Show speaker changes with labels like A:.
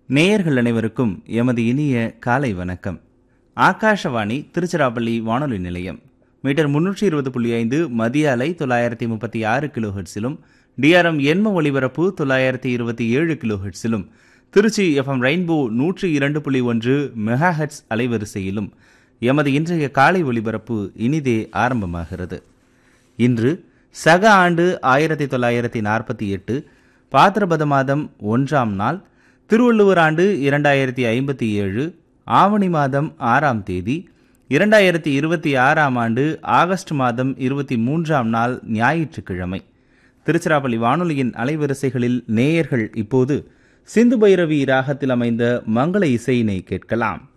A: நேயர்கள் அனைவருக்கும் எமது இனிய காலை வணக்கம் ஆகாஷவாணி திருச்சிராப்பள்ளி வானொலி நிலையம் மீட்டர் முன்னூற்றி இருபது புள்ளி ஐந்து மதிய அலை தொள்ளாயிரத்தி முப்பத்தி ஆறு கிலோ ஹெட்ஸிலும் டிஆர்எம் எண்ம ஒலிபரப்பு தொள்ளாயிரத்தி இருபத்தி ஏழு கிலோ ஹெட்ஸிலும் திருச்சி எஃப்எம் ரெயின்போ நூற்றி இரண்டு புள்ளி ஒன்று மெகா ஹெட்ஸ் அலைவரிசையிலும் எமது இன்றைய காலை ஒலிபரப்பு இனிதே ஆரம்பமாகிறது இன்று சக ஆண்டு ஆயிரத்தி தொள்ளாயிரத்தி நாற்பத்தி எட்டு பாத்திரபத மாதம் ஒன்றாம் நாள் திருவள்ளுவர் ஆண்டு இரண்டாயிரத்தி ஐம்பத்தி ஏழு ஆவணி மாதம் ஆறாம் தேதி இரண்டாயிரத்தி இருபத்தி ஆறாம் ஆண்டு ஆகஸ்ட் மாதம் இருபத்தி மூன்றாம் நாள் ஞாயிற்றுக்கிழமை திருச்சிராப்பள்ளி வானொலியின் அலைவரிசைகளில் நேயர்கள் இப்போது சிந்து பைரவி ராகத்தில் அமைந்த மங்கள இசையினை கேட்கலாம்